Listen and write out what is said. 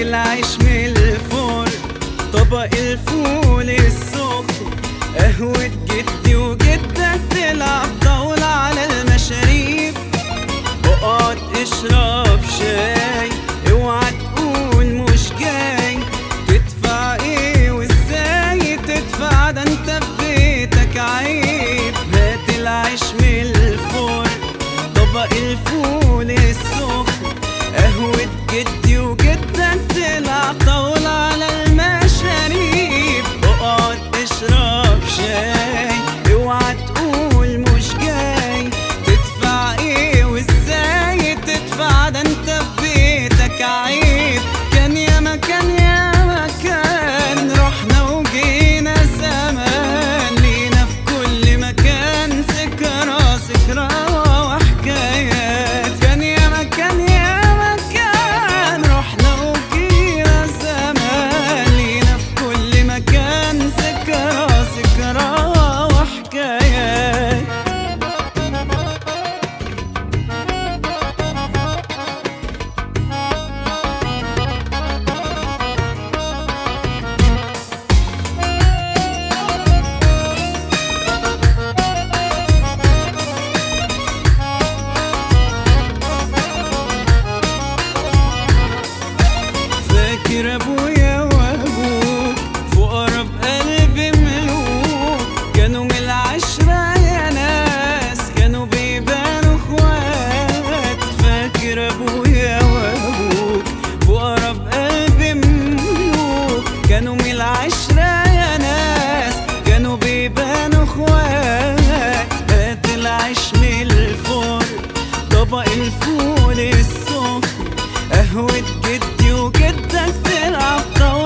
العيش من الفرن طبق الفول السخن قهوة جدي وجدك تلعب طاولة على المشاريب اقعد اشرب شاي اوعى تقول مش جاي تدفع ايه وازاي تدفع ده انت في بيتك عيب هات العيش من الفرن طبق الفول السخن قهوة جدي وجدك تلعب طاولة على المشاريب اقعد اشرب شاي اوعى تقول مش جاي تدفع ايه وازاي تدفع ده انت في بيتك عيب كان يا مكان يا مكان رحنا وجينا زمان لينا في كل مكان ذكرى ذكرى وحكايات كان يا مكان يا مكان رحنا وجينا زمان لينا في كل مكان ذكرى ذكرى وحكايات فاكر ابويا وابوك فقرا بقلب ملوك كانوا من العشرة يا ناس كانوا بيبانوا اخوات فاكر ابويا وابوك فقرا بقلب ملوك كانوا من العشرة يا ناس كانوا بيبانوا اخوات هات العيش من الفرن طبق الفول السخن قهوة جدي وجدك تلعب طاولة